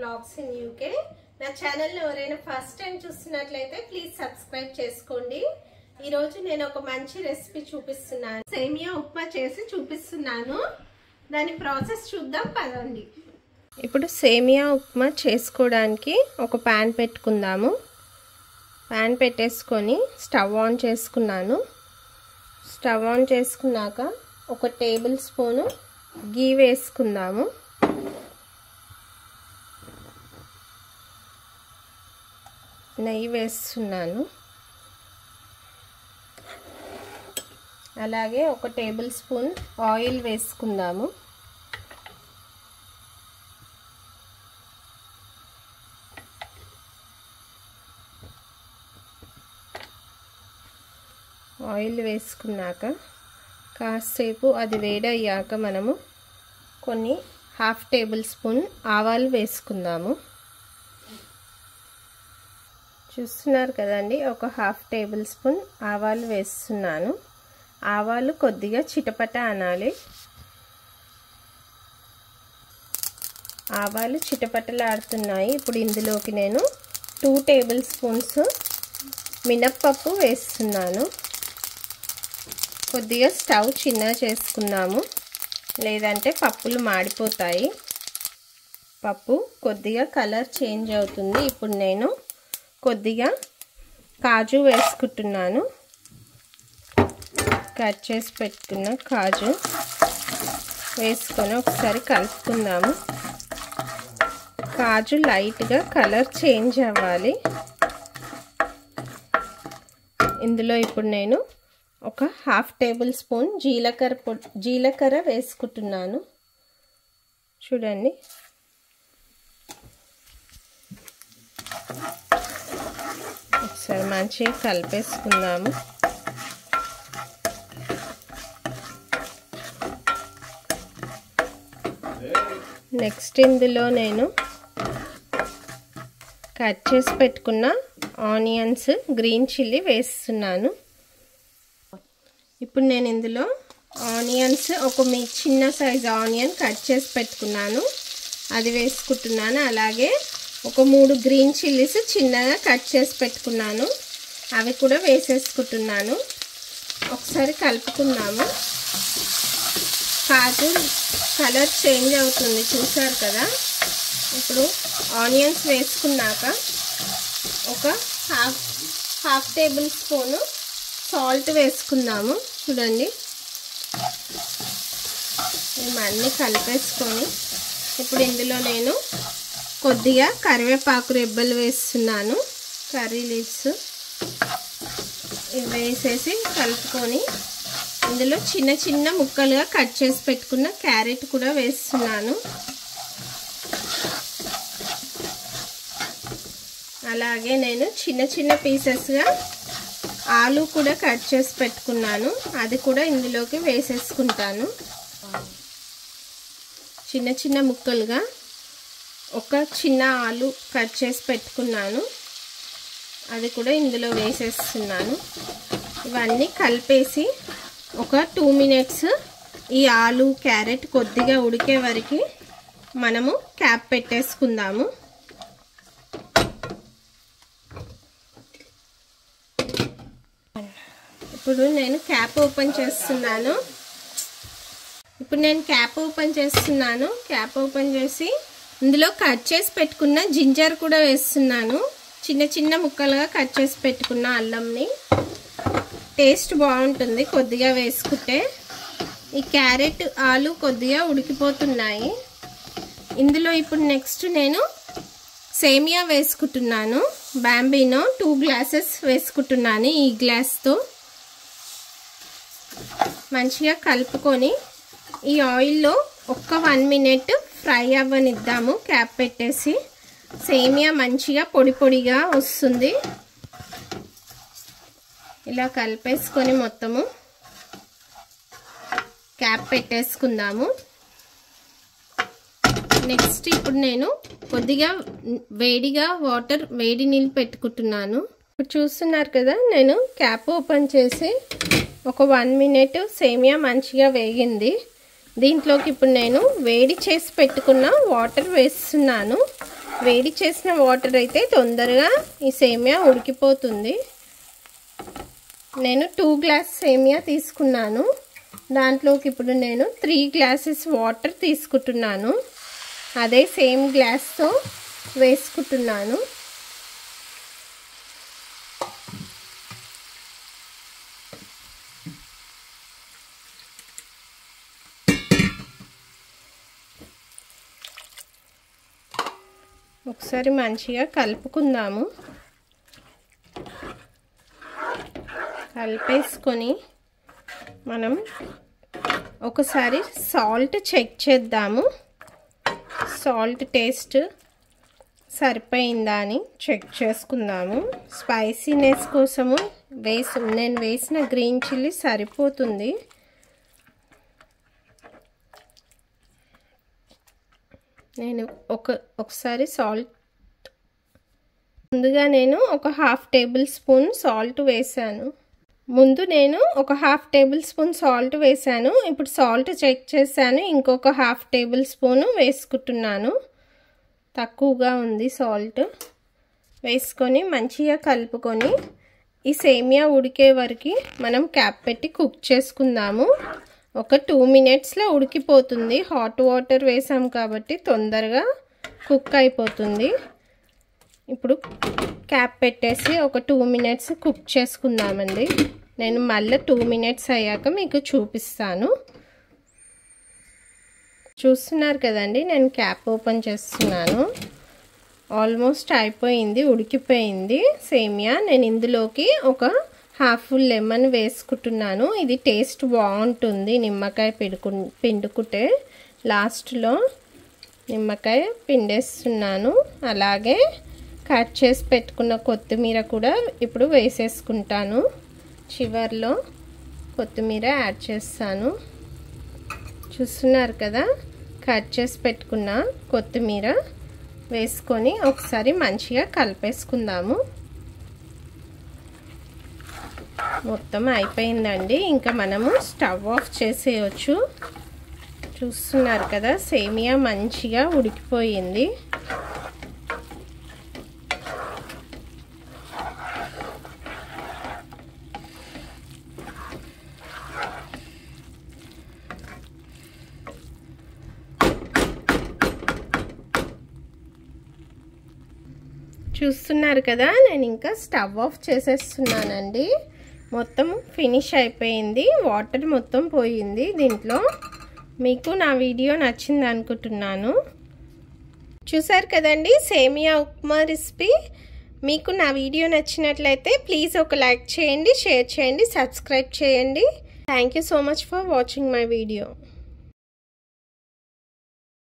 blogs in UK నా channel ఎవరైనా first time చూస్తున్నట్లయితే ప్లీజ్ సబ్స్క్రైబ్ చేసుకోండి ఈ రోజు నేను ఒక మంచి రెసిపీ చూపిస్తున్నాను సేమియా ఉప్మా చేసి చూపిస్తున్నాను దాని ప్రాసెస్ చూద్దాం పదండి ఇప్పుడు సేమియా ఉప్మా చేసుకోవడానికి ఒక ప్యాన్ పెట్టుకుందాము ప్యాన్ పెట్టేసుకొని స్టవ్ ఆన్ చేసుకున్నాను స్టవ్ ఆన్ చేసుకున్నాక ఒక టేబుల్ స్పూను గీ వేసుకుందాము నెయ్యి వేస్తున్నాను అలాగే ఒక టేబుల్ స్పూన్ ఆయిల్ వేసుకుందాము ఆయిల్ వేసుకున్నాక కాసేపు అది వేడయ్యాక మనము కొన్ని హాఫ్ టేబుల్ స్పూన్ ఆవాలు వేసుకుందాము చూస్తున్నారు కదండి ఒక హాఫ్ టేబుల్ స్పూన్ ఆవాలు వేస్తున్నాను ఆవాలు కొద్దిగా చిటపట అనాలి ఆవాలు చిటపటలాడుతున్నాయి ఇప్పుడు ఇందులోకి నేను టూ టేబుల్ స్పూన్స్ మినప్పప్పు వేస్తున్నాను కొద్దిగా స్టవ్ చిన్న చేసుకున్నాము లేదంటే పప్పులు మాడిపోతాయి పప్పు కొద్దిగా కలర్ చేంజ్ అవుతుంది ఇప్పుడు నేను కొద్దిగా కాజు వేసుకుంటున్నాను కట్ చేసి పెట్టుకున్న కాజు వేసుకొని ఒకసారి కలుపుకుందాము కాజు లైట్గా కలర్ చేంజ్ అవ్వాలి ఇందులో ఇప్పుడు నేను ఒక హాఫ్ టేబుల్ స్పూన్ జీలకర్ర పొడి జీలకర్ర వేసుకుంటున్నాను చూడండి ఒకసారి మంచిగా కలిపేసుకుందాము నెక్స్ట్ ఇందులో నేను కట్ చేసి పెట్టుకున్న ఆనియన్స్ గ్రీన్ చిల్లీ వేస్తున్నాను ఇప్పుడు నేను ఇందులో ఆనియన్స్ ఒక మీ చిన్న సైజ్ ఆనియన్ కట్ చేసి పెట్టుకున్నాను అది వేసుకుంటున్నాను అలాగే ఒక మూడు గ్రీన్ చిల్లీస్ చిన్నగా కట్ చేసి పెట్టుకున్నాను అవి కూడా వేసేసుకుంటున్నాను ఒకసారి కలుపుకుందాము కాజు కలర్ చేంజ్ అవుతుంది చూసారు కదా ఇప్పుడు ఆనియన్స్ వేసుకున్నాక ఒక half half table spoon salt వేసుకుందాము చూడండి మేము అన్నీ కలిపేసుకొని ఇప్పుడు ఇందులో నేను కొద్దిగా కరివేపాకు రెబ్బలు వేస్తున్నాను కర్రీ లీవ్స్ ఇవి వేసేసి కలుపుకొని ఇందులో చిన్న చిన్న ముక్కలుగా కట్ చేసి పెట్టుకున్న క్యారెట్ కూడా వేస్తున్నాను అలాగే నేను చిన్న చిన్న పీసెస్గా ఆలు కూడా కట్ చేసి పెట్టుకున్నాను అది కూడా ఇందులోకి వేసేసుకుంటాను చిన్న చిన్న ముక్కలుగా ఒక చిన్న ఆలు కట్ చేసి పెట్టుకున్నాను అది కూడా ఇందులో వేసేస్తున్నాను ఇవన్నీ కలిపేసి ఒక టూ మినిట్స్ ఈ ఆలు క్యారెట్ కొద్దిగా ఉడికే వరకు మనము క్యాప్ పెట్టేసుకుందాము ఇప్పుడు నేను క్యాప్ ఓపెన్ చేస్తున్నాను ఇప్పుడు నేను క్యాప్ ఓపెన్ చేస్తున్నాను క్యాప్ ఓపెన్ చేసి ఇందులో కట్ చేసి పెట్టుకున్న జింజర్ కూడా వేస్తున్నాను చిన్న చిన్న ముక్కలుగా కట్ చేసి పెట్టుకున్న అల్లంని టేస్ట్ బాగుంటుంది కొద్దిగా వేసుకుంటే ఈ క్యారెట్ ఆలు కొద్దిగా ఉడికిపోతున్నాయి ఇందులో ఇప్పుడు నెక్స్ట్ నేను సేమియా వేసుకుంటున్నాను బాంబీనో టూ గ్లాసెస్ వేసుకుంటున్నాను ఈ గ్లాస్తో మంచిగా కలుపుకొని ఈ ఆయిల్లో ఒక్క వన్ మినిట్ ఫ్రై అవ్వనిద్దాము క్యాప్ పెట్టేసి సేమియా మంచిగా పొడి పొడిగా వస్తుంది ఇలా కలిపేసుకొని మొత్తము క్యాప్ పెట్టేసుకుందాము నెక్స్ట్ ఇప్పుడు నేను కొద్దిగా వేడిగా వాటర్ వేడి నీళ్ళు పెట్టుకుంటున్నాను ఇప్పుడు చూస్తున్నారు కదా నేను క్యాప్ ఓపెన్ చేసి ఒక వన్ మినిట్ సేమియా మంచిగా వేగింది దీంట్లోకి ఇప్పుడు నేను వేడి చేసి పెట్టుకున్న వాటర్ వేస్తున్నాను వేడి చేసిన వాటర్ అయితే తొందరగా ఈ సేమియా ఉడికిపోతుంది నేను టూ గ్లాస్ సేమియా తీసుకున్నాను దాంట్లోకి ఇప్పుడు నేను త్రీ గ్లాసెస్ వాటర్ తీసుకుంటున్నాను అదే సేమ్ గ్లాస్తో వేసుకుంటున్నాను ఒకసారి మంచిగా కలుపుకుందాము కలిపేసుకొని మనం ఒకసారి సాల్ట్ చెక్ చేద్దాము సాల్ట్ టేస్ట్ సరిపోయిందా అని చెక్ చేసుకుందాము స్పైసీనెస్ కోసము వేసి నేను వేసిన గ్రీన్ చిల్లీ సరిపోతుంది నేను ఒక ఒకసారి సాల్ట్ ముందుగా నేను ఒక హాఫ్ టేబుల్ స్పూన్ సాల్ట్ వేసాను ముందు నేను ఒక హాఫ్ టేబుల్ స్పూన్ సాల్ట్ వేసాను ఇప్పుడు సాల్ట్ చెక్ చేశాను ఇంకొక హాఫ్ టేబుల్ స్పూను వేసుకుంటున్నాను తక్కువగా ఉంది సాల్ట్ వేసుకొని మంచిగా కలుపుకొని ఈ సేమియా ఉడికే వరకు మనం క్యాప్ పెట్టి కుక్ చేసుకుందాము ఒక టూ మినిట్స్లో ఉడికిపోతుంది హాట్ వాటర్ వేసాం కాబట్టి తొందరగా కుక్ అయిపోతుంది ఇప్పుడు క్యాప్ పెట్టేసి ఒక టూ మినిట్స్ కుక్ చేసుకుందామండి నేను మళ్ళీ టూ మినిట్స్ అయ్యాక మీకు చూపిస్తాను చూస్తున్నారు కదండి నేను క్యాప్ ఓపెన్ చేస్తున్నాను ఆల్మోస్ట్ అయిపోయింది ఉడికిపోయింది సేమియా నేను ఇందులోకి ఒక హాఫ్ ఫుల్ లెమన్ వేసుకుంటున్నాను ఇది టేస్ట్ బాగుంటుంది నిమ్మకాయ పిండుకు పిండుకుంటే లాస్ట్లో నిమ్మకాయ పిండేస్తున్నాను అలాగే కట్ చేసి పెట్టుకున్న కొత్తిమీర కూడా ఇప్పుడు వేసేసుకుంటాను చివర్లో కొత్తిమీర యాడ్ చేస్తాను చూస్తున్నారు కదా కట్ చేసి పెట్టుకున్న కొత్తిమీర వేసుకొని ఒకసారి మంచిగా కలిపేసుకుందాము మొత్తం అయిపోయిందండి ఇంకా మనము స్టవ్ ఆఫ్ చేసేయచ్చు చూస్తున్నారు కదా సేమియా మంచిగా ఉడికిపోయింది చూస్తున్నారు కదా నేను ఇంకా స్టవ్ ఆఫ్ చేసేస్తున్నానండి మొత్తం ఫినిష్ అయిపోయింది వాటర్ మొత్తం పోయింది దీంట్లో మీకు నా వీడియో నచ్చింది అనుకుంటున్నాను చూసారు కదండి సేమియా ఉప్మా రెసిపీ మీకు నా వీడియో నచ్చినట్లయితే ప్లీజ్ ఒక లైక్ చేయండి షేర్ చేయండి సబ్స్క్రైబ్ చేయండి thank you so much for watching my video